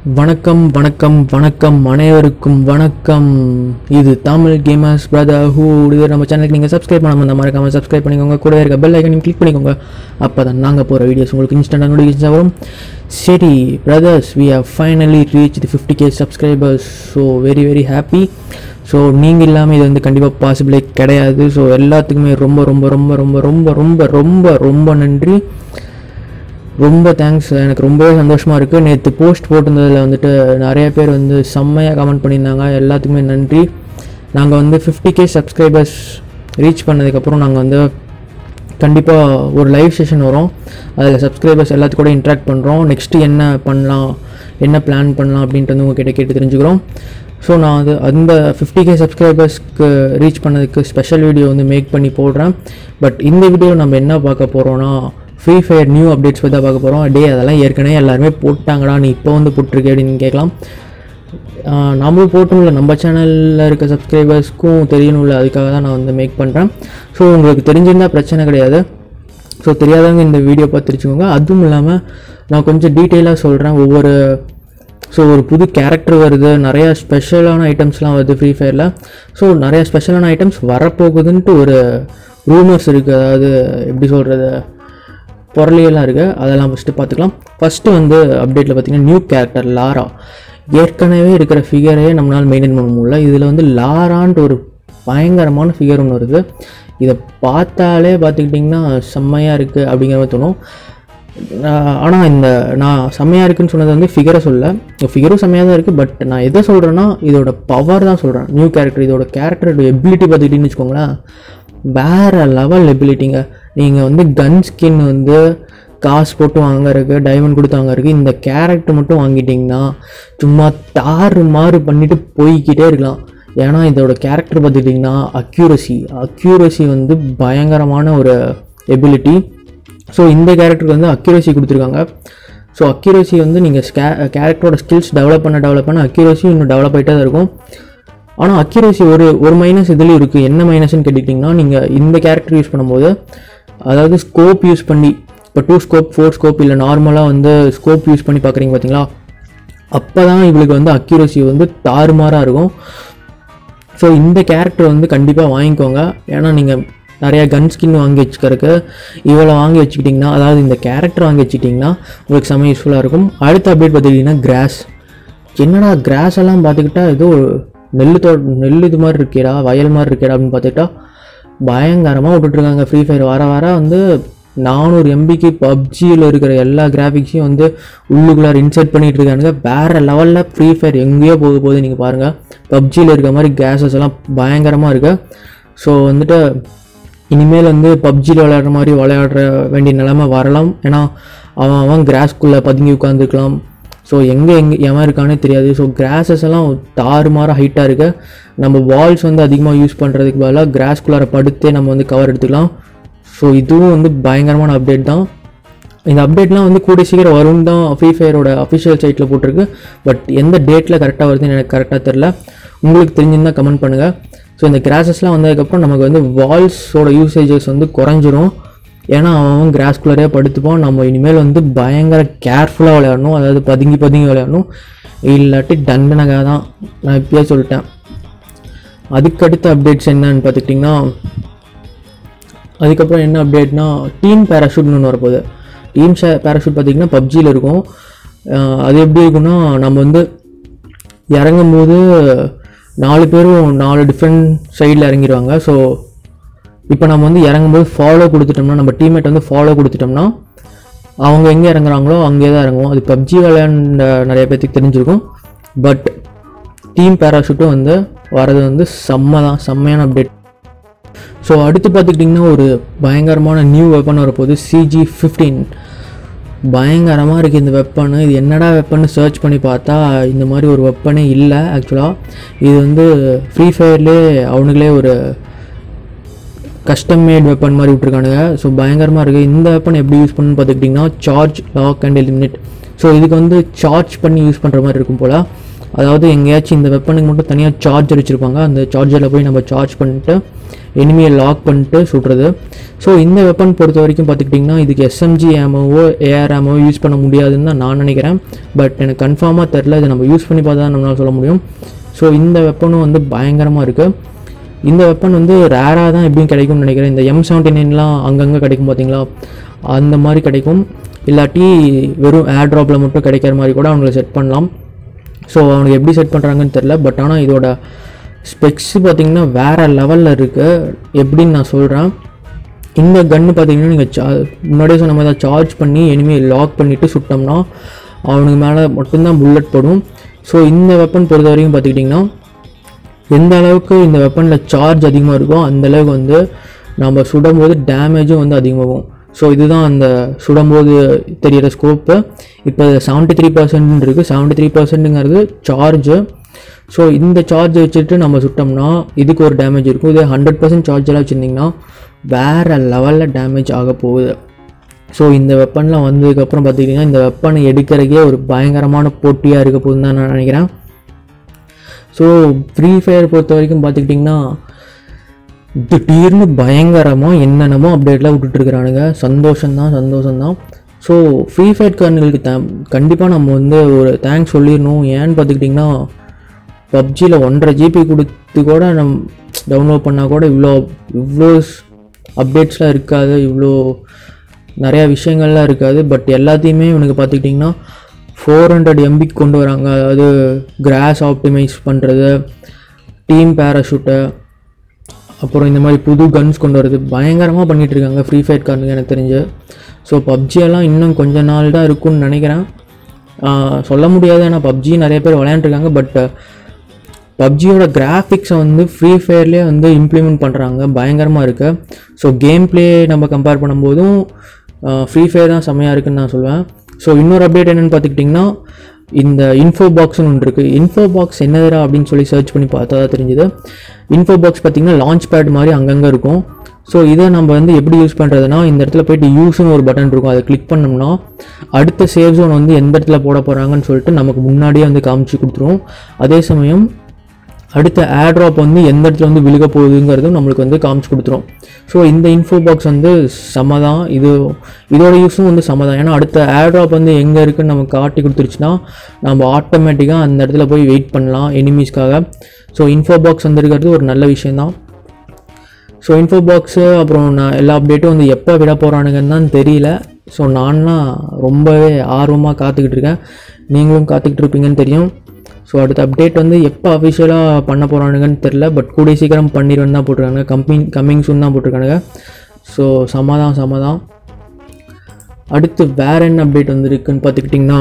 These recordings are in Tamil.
வணக்கம் வணக்கம் வணக்கம் அனைவருக்கும் வணக்கம் இது தமிழ் கேமர்ஸ் பிரதர் ஹூ இது நம்ம சேனலுக்கு நீங்கள் சப்ஸ்கிரைப் பண்ணாமல் இந்த மறக்காம சப்ஸ்கிரைப் பண்ணிக்கோங்க கூடவே இருக்க பெல் ஐக்கனையும் கிளிக் பண்ணிக்கோங்க அப்போ தான் நாங்கள் போகிற வீடியோஸ் உங்களுக்கு இன்ஸ்டன்டாக நோட்டிஃபிகேஷன் வரும் சரி brothers we have finally reach the fifty K subscribers so very very happy so நீங்கள் இல்லாமல் இது வந்து கண்டிப்பாக பாசிபிளே கிடையாது ஸோ எல்லாத்துக்குமே ரொம்ப ரொம்ப ரொம்ப ரொம்ப ரொம்ப ரொம்ப ரொம்ப ரொம்ப நன்றி ரொம்ப தேங்க்ஸ் எனக்கு ரொம்பவே சந்தோஷமாக இருக்குது நேற்று போஸ்ட் போட்டிருந்ததில் வந்துட்டு நிறைய பேர் வந்து செம்மையாக கமெண்ட் பண்ணியிருந்தாங்க எல்லாத்துக்குமே நன்றி நாங்கள் வந்து ஃபிஃப்டி கே சப்ஸ்கிரைபர்ஸ் ரீச் பண்ணதுக்கப்புறம் நாங்கள் வந்து கண்டிப்பாக ஒரு லைவ் செஷன் வரும் அதில் சப்ஸ்கிரைபர்ஸ் எல்லாத்து கூட இன்ட்ராக்ட் பண்ணுறோம் நெக்ஸ்ட்டு என்ன பண்ணலாம் என்ன பிளான் பண்ணலாம் அப்படின்ட்டு வந்து உங்ககிட்ட கேட்டு தெரிஞ்சுக்கிறோம் ஸோ நான் அது அந்த ஃபிஃப்டி கே சப்ஸ்கிரைபர்ஸ்க்கு ரீச் பண்ணதுக்கு ஸ்பெஷல் வீடியோ வந்து மேக் பண்ணி போடுறேன் பட் இந்த வீடியோ நம்ம என்ன பார்க்க போகிறோன்னா ஃப்ரீ ஃபயர் நியூ அப்டேட்ஸ் பற்றி தான் பார்க்க போகிறோம் டே அதெல்லாம் ஏற்கனவே எல்லாருமே போட்டாங்கடா நீ இப்போ வந்து போட்டிருக்கே அப்படின்னு கேட்கலாம் ஆஹ் நாமளும் போட்டோம்ல நம்ம சேனலில் இருக்க சப்ஸ்கிரைபர்ஸ்க்கும் தெரியணும்ல அதுக்காக தான் நான் வந்து மேக் பண்ணுறேன் ஸோ உங்களுக்கு தெரிஞ்சிருந்தால் பிரச்சனை கிடையாது ஸோ தெரியாதவங்க இந்த வீடியோ பார்த்து தெரிஞ்சுக்கோங்க அதுவும் இல்லாமல் நான் கொஞ்சம் டீட்டெயிலாக சொல்கிறேன் ஒவ்வொரு ஸோ ஒரு புது கேரக்டர் வருது நிறையா ஸ்பெஷலான ஐட்டம்ஸ்லாம் வருது ஃப்ரீ ஃபயரில் ஸோ நிறையா ஸ்பெஷலான ஐட்டம்ஸ் வரப்போகுதுன்ட்டு ஒரு ரூமர்ஸ் இருக்குது அதாவது எப்படி சொல்கிறது பொருளியெல்லாம் இருக்குது அதெல்லாம் ஃபஸ்ட்டு பார்த்துக்கலாம் ஃபஸ்ட்டு வந்து அப்டேட்டில் பார்த்தீங்கன்னா நியூ கேரக்டர் லாரா ஏற்கனவே இருக்கிற ஃபிகரையே நம்மளால் மெயின்டைன் பண்ண முடியல இதில் வந்து லாரான்ட்டு ஒரு பயங்கரமான ஃபிகர் ஒன்று இருக்குது இதை பார்த்தாலே பார்த்துக்கிட்டிங்கன்னா செம்மையாக இருக்குது அப்படிங்கிற மாதிரி தோணும் ஆனால் இந்த நான் செம்மையாக இருக்குன்னு சொன்னது வந்து ஃபிகரை சொல்ல ஃபிகரும் செம்மையாக தான் இருக்குது பட் நான் எதை சொல்கிறேன்னா இதோட பவர் தான் சொல்கிறேன் நியூ கேரக்டர் இதோட கேரக்டரோட எபிலிட்டி பார்த்துக்கிட்டிங்கன்னு வச்சுக்கோங்களேன் வேறு லெவல் எபிலிட்டிங்க நீங்கள் வந்து கன் ஸ்கின் வந்து காசு போட்டு வாங்குறதுக்கு டைமண்ட் கொடுத்து வாங்குறதுக்கு இந்த கேரக்டர் மட்டும் வாங்கிட்டிங்கன்னா சும்மா தாறு மாறு பண்ணிட்டு போய்க்கிட்டே இருக்கலாம் ஏன்னா இதோட கேரக்டர் பார்த்துக்கிட்டிங்கன்னா அக்யூரசி அக்யூரசி வந்து பயங்கரமான ஒரு எபிலிட்டி ஸோ இந்த கேரக்டருக்கு வந்து அக்யூரசி கொடுத்துருக்காங்க ஸோ அக்யூரசி வந்து நீங்கள் ஸ்கே கேரக்டரோட ஸ்கில்ஸ் டெவலப் பண்ண டெவலப் பண்ண அக்யூரசி இன்னும் டெவலப் ஆகிட்டே தான் இருக்கும் ஆனால் அக்யூரசி ஒரு ஒரு மைனஸ் இதுலேயும் இருக்குது என்ன மைனஸ்னு கேட்டுக்கிட்டிங்கன்னா நீங்கள் இந்த கேரக்டர் யூஸ் பண்ணும்போது அதாவது ஸ்கோப் யூஸ் பண்ணி இப்போ டூ ஸ்கோப் ஃபோர் ஸ்கோப் இல்லை நார்மலாக வந்து ஸ்கோப் யூஸ் பண்ணி பார்க்குறீங்க பார்த்தீங்களா அப்போ தான் இவளுக்கு வந்து அக்யூரசி வந்து தாறுமாறாக இருக்கும் ஸோ இந்த கேரக்டர் வந்து கண்டிப்பாக வாங்கிக்கோங்க ஏன்னா நீங்கள் நிறையா கன் ஸ்கின் வாங்கி வச்சுக்கிறதுக்கு இவளை வாங்கி வச்சுக்கிட்டிங்கன்னா அதாவது இந்த கேரக்டர் வாங்கி வச்சுக்கிட்டிங்கன்னா உங்களுக்கு செம்ம யூஸ்ஃபுல்லாக இருக்கும் அடுத்த அப்டேட் பார்த்துக்கிட்டிங்கன்னா கிராஸ் என்னடா கிராஸ் எல்லாம் பார்த்துக்கிட்டா ஏதோ நெல் தோ நெல் இது மாதிரி இருக்கேடா வயல் மாதிரி இருக்கேடா அப்படின்னு பார்த்துக்கிட்டா பயங்கரமாக விட்டுட்ருக்காங்க ஃப்ரீ ஃபயர் வர வர வந்து நானூறு எம்பிக்கு பப்ஜியில் இருக்கிற எல்லா கிராஃபிக்ஸையும் வந்து உள்ளுக்குள்ளார இன்சர்ட் பண்ணிட்டு இருக்கானுங்க வேறு லெவலில் ஃப்ரீ ஃபயர் எங்கேயோ போக போகுது நீங்கள் பாருங்கள் பப்ஜியில் இருக்க மாதிரி கேஸஸ் எல்லாம் பயங்கரமாக இருக்கு ஸோ வந்துட்டு இனிமேல் வந்து பப்ஜியில் விளையாடுற மாதிரி விளையாடுற வேண்டிய நிலைமை வரலாம் ஏன்னா அவன் அவன் கிராஸ்க்குள்ளே பதுங்கி உட்காந்துக்கலாம் ஸோ எங்கே எங்கே எவன் இருக்கானே தெரியாது ஸோ கிராஸஸ் எல்லாம் தாறுமாற ஹைட்டாக இருக்கு நம்ம வால்ஸ் வந்து அதிகமாக யூஸ் பண்ணுறதுக்கு பதிலாக கிராஸ்குள்ளார படுத்தே நம்ம வந்து கவர் எடுத்துக்கலாம் ஸோ இதுவும் வந்து பயங்கரமான அப்டேட் தான் இந்த அப்டேட்லாம் வந்து கூடிய சீக்கிரம் வரும் தான் ஃப்ரீ ஃபயரோட அஃபிஷியல் சைட்டில் போட்டிருக்கு பட் எந்த டேட்டில் கரெக்டாக வருதுன்னு எனக்கு கரெக்டாக தெரில உங்களுக்கு தெரிஞ்சிருந்தால் கமெண்ட் பண்ணுங்கள் ஸோ இந்த கிராஸஸ்லாம் வந்ததுக்கப்புறம் நமக்கு வந்து வால்ஸோட யூசேஜஸ் வந்து குறைஞ்சிரும் ஏன்னா அவன் கிராஸ்குள்ளரே படுத்துப்பான் நம்ம இனிமேல் வந்து பயங்கர கேர்ஃபுல்லாக விளையாடணும் அதாவது பதுங்கி பதுங்கி விளையாடணும் இல்லாட்டி டண்டனகா தான் நான் இப்பயே சொல்லிட்டேன் அதுக்கடுத்த அப்டேட்ஸ் என்னன்னு பார்த்துக்கிட்டிங்கன்னா அதுக்கப்புறம் என்ன அப்டேட்னா டீம் பேராஷூட்னு ஒன்று வரப்போகுது டீம் ஷே பேராஷூட் பார்த்திங்கன்னா பப்ஜியில் இருக்கும் அஹ் அது எப்படி இருக்குன்னா நம்ம வந்து இறங்கும்போது நாலு பேரும் நாலு டிஃப்ரெண்ட் சைடில் இறங்கிடுவாங்க ஸோ இப்போ நம்ம வந்து இறங்கும்போது ஃபாலோ கொடுத்துட்டோம்னா நம்ம டீம்மேட் வந்து ஃபாலோ கொடுத்துட்டோம்னா அவங்க எங்கே இறங்குறாங்களோ அங்கே தான் இறங்குவோம் அது பப்ஜி விளையாண்ட நிறைய பேர்த்துக்கு தெரிஞ்சிருக்கும் பட் டீம் பேராஷூட்டும் வந்து வரது வந்து செம்ம தான் செம்மையான அப்டேட் ஸோ அடுத்து பார்த்துக்கிட்டிங்கன்னா ஒரு பயங்கரமான நியூ வெப்பன் வரப்போகுது சிஜி ஃபிஃப்டீன் பயங்கரமாக இருக்குது இந்த வெப்பனு இது என்னடா வெப்பன்னு சர்ச் பண்ணி பார்த்தா இந்த மாதிரி ஒரு வெப்பனே இல்லை ஆக்சுவலாக இது வந்து ஃப்ரீ ஃபயர்லேயே அவனுங்களே ஒரு கஸ்டம் மேட் வெப்பன் மாதிரி விட்ருக்கானுங்க ஸோ பயங்கரமாக இருக்குது இந்த வெப்பன் எப்படி யூஸ் பண்ணணும்னு பார்த்துக்கிட்டிங்கன்னா charge lock and eliminate so இதுக்கு வந்து சார்ஜ் பண்ணி யூஸ் பண்ணுற மாதிரி இருக்கும் போல் அதாவது எங்கேயாச்சும் இந்த வெப்பனுக்கு மட்டும் தனியாக சார்ஜர் வச்சுருப்பாங்க அந்த சார்ஜரில் போய் நம்ம சார்ஜ் பண்ணிட்டு எனிமியை லாக் பண்ணிட்டு சுடுறது ஸோ இந்த வெப்பன் பொறுத்த வரைக்கும் பார்த்துக்கிட்டிங்கன்னா இதுக்கு எஸ்எம்ஜி ஆமோவோ ஏஆர் ஆமோவோ யூஸ் பண்ண முடியாதுன்னு தான் நான் நினைக்கிறேன் பட் எனக்கு கன்ஃபார்மாக தெரில இதை நம்ம யூஸ் பண்ணி பார்த்தா தான் நம்மளால் சொல்ல முடியும் ஸோ இந்த வெப்பனும் வந்து பயங்கரமாக இருக்குது இந்த வெப்பன் வந்து ரேராக தான் எப்படியும் கிடைக்கும்னு நினைக்கிறேன் இந்த எம் செவன்ட்டி நைன்லாம் அங்கங்கே கிடைக்கும் பார்த்தீங்களா அந்த மாதிரி கிடைக்கும் இல்லாட்டி வெறும் ஏர் ட்ராப்பில் மட்டும் கிடைக்கிற மாதிரி கூட அவங்களை செட் பண்ணலாம் ஸோ அவனுக்கு எப்படி செட் பண்ணுறாங்கன்னு தெரில பட் ஆனால் இதோட ஸ்பெக்ஸ் பார்த்திங்கன்னா வேறு லெவலில் இருக்குது எப்படின்னு நான் சொல்கிறேன் இந்த கன்று பார்த்தீங்கன்னா நீங்கள் சா முன்னாடியே சொன்ன மாதிரி தான் சார்ஜ் பண்ணி எனிமே லாக் பண்ணிவிட்டு சுட்டோம்னா அவனுக்கு மேலே மட்டும்தான் புல்லட் படும் ஸோ இந்த வெப்பன் பொறுத்த வரைக்கும் பார்த்துக்கிட்டிங்கன்னா எந்த அளவுக்கு இந்த வெப்பனில் சார்ஜ் அதிகமாக இருக்கோ அந்த அளவுக்கு வந்து நம்ம சுடும்போது டேமேஜும் வந்து அதிகமாகும் ஸோ இதுதான் அந்த சுடும்போது தெரியிற ஸ்கோப்பு இப்போ செவன்ட்டி த்ரீ பர்சன்ட் இருக்குது செவன்ட்டி த்ரீ பர்சன்ட்டுங்கிறது சார்ஜு ஸோ இந்த சார்ஜ் வச்சுட்டு நம்ம சுட்டோம்னா இதுக்கு ஒரு டேமேஜ் இருக்கும் இதே ஹண்ட்ரட் பர்சன்ட் சார்ஜ் எல்லாம் வச்சுருந்திங்கன்னா வேறு லெவலில் டேமேஜ் ஆக போகுது ஸோ இந்த வெப்பன்லாம் வந்ததுக்கப்புறம் பார்த்துக்கிட்டிங்கன்னா இந்த வெப்பனை எடுக்கிறதுக்கே ஒரு பயங்கரமான போட்டியாக இருக்க போகுதுன்னு தான் நான் நினைக்கிறேன் ஸோ ஃப்ரீ ஃபயர் பொறுத்த வரைக்கும் பார்த்துக்கிட்டிங்கன்னா திடீர்னு பயங்கரமாக என்னென்னமோ அப்டேட்லாம் விட்டுட்ருக்குறானுங்க சந்தோஷம்தான் சந்தோஷம்தான் ஸோ ஃப்ரீ ஃபயர் காரனுங்களுக்கு த கண்டிப்பாக நம்ம வந்து ஒரு தேங்க்ஸ் சொல்லிடணும் ஏன்னு பார்த்துக்கிட்டிங்கன்னா பப்ஜியில் ஒன்றரை ஜிபி கொடுத்து கூட நம் டவுன்லோட் பண்ணால் கூட இவ்வளோ இவ்வளோ அப்டேட்ஸ்லாம் இருக்காது இவ்வளோ நிறையா விஷயங்கள்லாம் இருக்காது பட் எல்லாத்தையுமே இவனுக்கு பார்த்துக்கிட்டிங்கன்னா ஃபோர் ஹண்ட்ரட் எம்பிக்கு கொண்டு வராங்க அதாவது கிராஸ் ஆப்டிமைஸ் பண்ணுறது டீம் பேராஷூட்டை அப்புறம் இந்த மாதிரி புது கன்ஸ் கொண்டு வரது பயங்கரமாக பண்ணிகிட்டு இருக்காங்க ஃப்ரீ ஃபயர் காரனுங்க எனக்கு தெரிஞ்சு ஸோ பப்ஜியெல்லாம் இன்னும் கொஞ்ச நாள் தான் இருக்கும்னு நினைக்கிறேன் ஆஹ் சொல்ல முடியாது ஏன்னா பப்ஜி நிறைய பேர் விளையாண்டுருக்காங்க பட் பப்ஜியோட கிராஃபிக்ஸை வந்து ஃப்ரீ ஃபயர்லேயே வந்து இம்ப்ளிமெண்ட் பண்ணுறாங்க பயங்கரமாக இருக்குது ஸோ கேம் ப்ளே நம்ம கம்பேர் பண்ணும்போதும் ஃப்ரீ ஃபயர் தான் செம்மையாக இருக்குன்னு நான் சொல்லுவேன் ஸோ இன்னொரு அப்டேட் என்னென்னு பார்த்துக்கிட்டிங்கன்னா இந்த இன்ஃபோ பாக்ஸ்னு ஒன்று இருக்குது இன்ஃபோ பாக்ஸ் என்னதுடா அப்படின்னு சொல்லி சர்ச் பண்ணி பார்த்தா தான் தெரிஞ்சுது இன்ஃபோ பாக்ஸ் பார்த்திங்கன்னா லான்ச் பேட் மாதிரி அங்கங்கே இருக்கும் ஸோ இதை நம்ம வந்து எப்படி யூஸ் பண்ணுறதுனா இந்த இடத்துல போயிட்டு யூஸ்னு ஒரு பட்டன் இருக்கும் அதை கிளிக் பண்ணோம்னா அடுத்த சேவ் ஜோன் வந்து எந்த இடத்துல போட போகிறாங்கன்னு சொல்லிட்டு நமக்கு முன்னாடியே வந்து காமிச்சு கொடுத்துரும் அதே சமயம் அடுத்த ஏர்ட்ராப் வந்து எந்த இடத்துல வந்து விழுக போகுதுங்கிறதும் நம்மளுக்கு வந்து காமிச்சு கொடுத்துரும் ஸோ இந்த இன்ஃபோ பாக்ஸ் வந்து செம தான் இது இதோட யூஸும் வந்து செம தான் ஏன்னா அடுத்த ஏர்ட்ராப் வந்து எங்கே இருக்குன்னு நமக்கு காட்டி கொடுத்துருச்சுன்னா நம்ம ஆட்டோமேட்டிக்காக அந்த இடத்துல போய் வெயிட் பண்ணலாம் எனிமீஸ்க்காக ஸோ இன்ஃபோ பாக்ஸ் வந்துருக்கிறது ஒரு நல்ல விஷயந்தான் ஸோ இன்ஃபோ பாக்ஸு அப்புறம் நான் எல்லா அப்டேட்டும் வந்து எப்போ விட போகிறானுங்கன்னு தான் தெரியல ஸோ நான்லாம் ரொம்பவே ஆர்வமாக காத்துக்கிட்டு இருக்கேன் நீங்களும் காத்துக்கிட்டு இருப்பீங்கன்னு தெரியும் ஸோ அடுத்த அப்டேட் வந்து எப்போ அஃபிஷியலாக பண்ண போகிறானுங்கன்னு தெரில பட் கூடிய சீக்கிரம் பண்ணிடுவேன் தான் போட்டிருக்காங்க கம்மிங் கம்மிங் சூன் தான் போட்டிருக்கானுங்க ஸோ சமாதான் சமாதான் அடுத்து வேற என்ன அப்டேட் வந்துருக்குன்னு பார்த்துக்கிட்டிங்கன்னா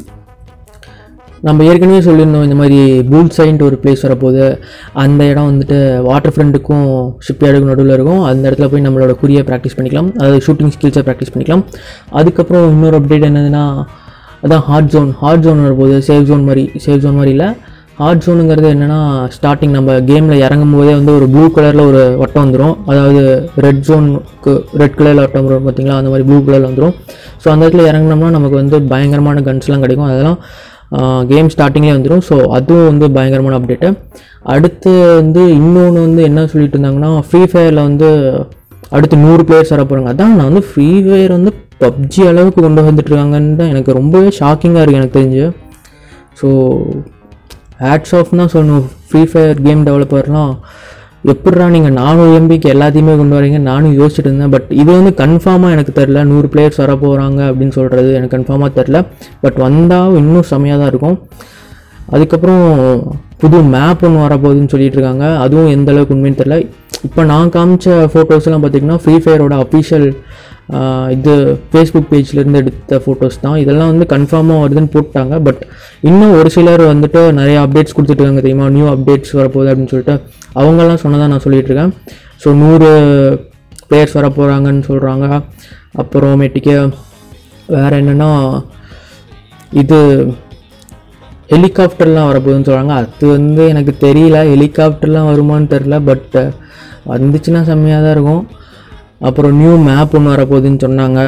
நம்ம ஏற்கனவே சொல்லியிருந்தோம் இந்த மாதிரி பூல் சைன்ட்டு ஒரு பிளேஸ் வரப்போகுது அந்த இடம் வந்துட்டு வாட்டர் ஃப்ரண்ட்டுக்கும் ஷிப்யார்டுக்கும் நடுவில் இருக்கும் அந்த இடத்துல போய் நம்மளோட குறியை ப்ராக்டிஸ் பண்ணிக்கலாம் அதாவது ஷூட்டிங் ஸ்கில்ஸை ப்ராக்டிஸ் பண்ணிக்கலாம் அதுக்கப்புறம் இன்னொரு அப்டேட் என்னதுன்னா அதான் ஹார்ட் ஜோன் ஹார்ட் ஜோன் வரப்போகுது சேஃப் ஜோன் மாதிரி சேஃப் ஜோன் மாதிரி இல்லை ஹார்ட் ஜோனுங்கிறது என்னென்னா ஸ்டார்டிங் நம்ம கேமில் இறங்கும் போதே வந்து ஒரு ப்ளூ கலரில் ஒரு வட்டம் வந்துடும் அதாவது ரெட் ஜோனுக்கு ரெட் கலரில் வட்டம் வரும் பார்த்தீங்களா அந்த மாதிரி ப்ளூ கலரில் வந்துடும் ஸோ அந்த இடத்துல இறங்கினோம்னா நமக்கு வந்து பயங்கரமான கன்ஸ்லாம் கிடைக்கும் அதெல்லாம் கேம் ஸ்டார்டிங்லேயே வந்துடும் ஸோ அதுவும் வந்து பயங்கரமான அப்டேட்டு அடுத்து வந்து இன்னொன்று வந்து என்ன சொல்லிட்டு இருந்தாங்கன்னா ஃப்ரீ ஃபயரில் வந்து அடுத்து நூறு பிளேயர்ஸ் வர போகிறாங்க அதான் நான் வந்து ஃப்ரீ ஃபயர் வந்து பப்ஜி அளவுக்கு கொண்டு வந்துட்டுருக்காங்கன்னு தான் எனக்கு ரொம்பவே ஷாக்கிங்காக இருக்குது எனக்கு தெரிஞ்சு ஸோ ஹேட்ஸ் ஆஃப் தான் சொல்லணும் ஃப்ரீ ஃபயர் கேம் டெவலப்பர்லாம் எப்படிடா நீங்கள் நானூறு எம்பிக்கு எல்லாத்தையுமே கொண்டு வரீங்க நானும் யோசிச்சுட்டு இருந்தேன் பட் இது வந்து கன்ஃபார்மாக எனக்கு தெரில நூறு பிளேயர்ஸ் வர போகிறாங்க அப்படின்னு சொல்கிறது எனக்கு கன்ஃபார்மாக தெரில பட் வந்தால் இன்னும் செம்மையாக தான் இருக்கும் அதுக்கப்புறம் புது மேப் ஒன்று வரப்போகுதுன்னு சொல்லிட்டு இருக்காங்க அதுவும் எந்த அளவுக்கு உண்மைன்னு தெரில இப்போ நான் காமிச்ச ஃபோட்டோஸ்லாம் பார்த்திங்கன்னா ஃப்ரீ ஃபயரோட அஃபிஷியல் இது ஃபேஸ்புக் பேஜ்லேருந்து எடுத்த ஃபோட்டோஸ் தான் இதெல்லாம் வந்து கன்ஃபார்மாக வருதுன்னு போட்டாங்க பட் இன்னும் ஒரு சிலர் வந்துட்டு நிறைய அப்டேட்ஸ் கொடுத்துட்ருக்காங்க தெரியுமா நியூ அப்டேட்ஸ் வரப்போகுது அப்படின்னு சொல்லிட்டு அவங்கெல்லாம் சொன்னதாக நான் சொல்லிட்டு இருக்கேன் ஸோ நூறு பிளேயர்ஸ் வர போகிறாங்கன்னு சொல்கிறாங்க அப்புறமேட்டுக்கு வேறு என்னென்னா இது ஹெலிகாப்டர்லாம் வரப்போகுதுன்னு சொல்கிறாங்க அது வந்து எனக்கு தெரியல ஹெலிகாப்டர்லாம் வருமான்னு தெரில பட் வந்துச்சுன்னா செம்மையாக தான் இருக்கும் அப்புறம் நியூ மேப் ஒன்று வரப்போகுதுன்னு சொன்னாங்க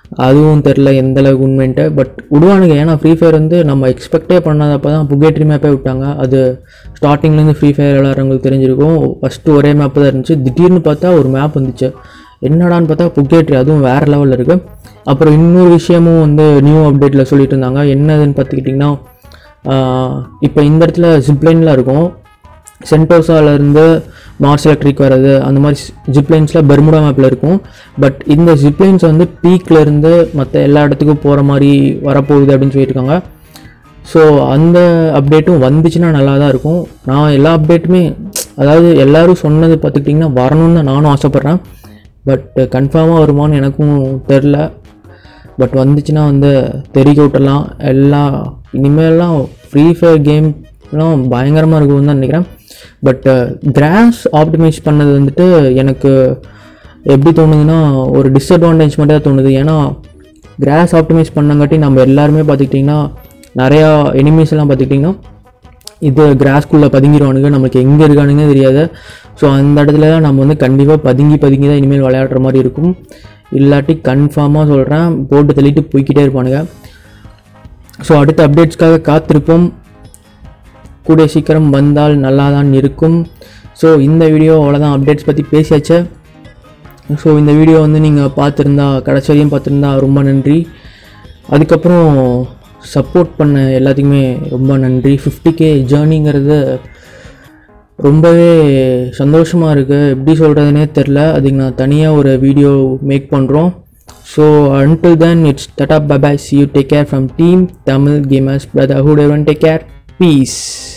அதுவும் தெரில எந்த அளவுக்கு உண்மைன்ட்டு பட் விடுவானுங்க ஏன்னா ஃப்ரீ ஃபயர் வந்து நம்ம எக்ஸ்பெக்டே பண்ணாதப்போ தான் புகேட்ரி மேப்பே விட்டாங்க அது ஸ்டார்டிங்லேருந்து ஃப்ரீ ஃபயர் விளாட்றவங்களுக்கு தெரிஞ்சிருக்கும் ஃபஸ்ட்டு ஒரே மேப்பு தான் இருந்துச்சு திடீர்னு பார்த்தா ஒரு மேப் வந்துச்சு என்னடான்னு பார்த்தா புகேட்ரி அதுவும் வேறு லெவலில் இருக்குது அப்புறம் இன்னொரு விஷயமும் வந்து நியூ அப்டேட்டில் சொல்லிட்டு இருந்தாங்க என்னதுன்னு பார்த்துக்கிட்டிங்கன்னா இப்போ இந்த இடத்துல ஜிப்லைன்லாம் இருக்கும் சென்டோசாலேருந்து மார்ஸ் எலக்ட்ரிக் வர்றது அந்த மாதிரி ஜிப்லைன்ஸில் பெர்முடா மேப்பில் இருக்கும் பட் இந்த ஜிப்லைன்ஸ் வந்து பீக்ல இருந்து மற்ற எல்லா இடத்துக்கும் போகிற மாதிரி வரப்போகுது அப்படின்னு சொல்லியிருக்காங்க ஸோ அந்த அப்டேட்டும் வந்துச்சுன்னா நல்லா தான் இருக்கும் நான் எல்லா அப்டேட்டுமே அதாவது எல்லாரும் சொன்னது பார்த்துக்கிட்டிங்கன்னா வரணும்னு தான் நானும் ஆசைப்பட்றேன் பட் கன்ஃபார்மாக வருமான்னு எனக்கும் தெரில பட் வந்துச்சுன்னா வந்து தெரிக்க விட்டுறலாம் எல்லாம் இனிமேல்லாம் ஃப்ரீ ஃபயர் கேம்லாம் பயங்கரமாக இருக்கும்னு தான் நினைக்கிறேன் பட் கிராஸ் ஆப்டிமைஸ் பண்ணது வந்துட்டு எனக்கு எப்படி தோணுதுன்னா ஒரு டிஸ்அட்வான்டேஜ் மட்டும் தான் தோணுது ஏன்னா கிராஸ் ஆப்டிமைஸ் பண்ணங்காட்டி நம்ம எல்லாருமே பார்த்துக்கிட்டிங்கன்னா நிறையா எனிமீஸ் எல்லாம் பார்த்துக்கிட்டிங்கன்னா இது கிராஸ்குள்ளே பதுங்கிடுவானுங்க நமக்கு எங்கே இருக்கானுங்க தெரியாது ஸோ அந்த இடத்துல தான் நம்ம வந்து கண்டிப்பாக பதுங்கி பதுங்கி தான் இனிமேல் விளையாடுற மாதிரி இருக்கும் இல்லாட்டி கன்ஃபார்மாக சொல்கிறேன் போட்டு தள்ளிட்டு போய்க்கிட்டே இருப்பானுங்க ஸோ அடுத்த அப்டேட்ஸ்க்காக காத்திருப்போம் கூடிய சீக்கிரம் வந்தால் நல்லா தான் இருக்கும் ஸோ இந்த வீடியோ அவ்வளோதான் அப்டேட்ஸ் பற்றி பேசியாச்சு ஸோ இந்த வீடியோ வந்து நீங்கள் பார்த்துருந்தா கடைசி வரையும் பார்த்துருந்தா ரொம்ப நன்றி அதுக்கப்புறம் சப்போர்ட் பண்ண எல்லாத்துக்குமே ரொம்ப நன்றி ஃபிஃப்டி கே ஜேர்னிங்கிறது ரொம்பவே சந்தோஷமாக இருக்குது எப்படி சொல்கிறதுனே தெரில அதுக்கு நான் தனியாக ஒரு வீடியோ மேக் பண்ணுறோம் so until then it's tata bye bye see you take care from team Tamil gamers brotherhood even take care piece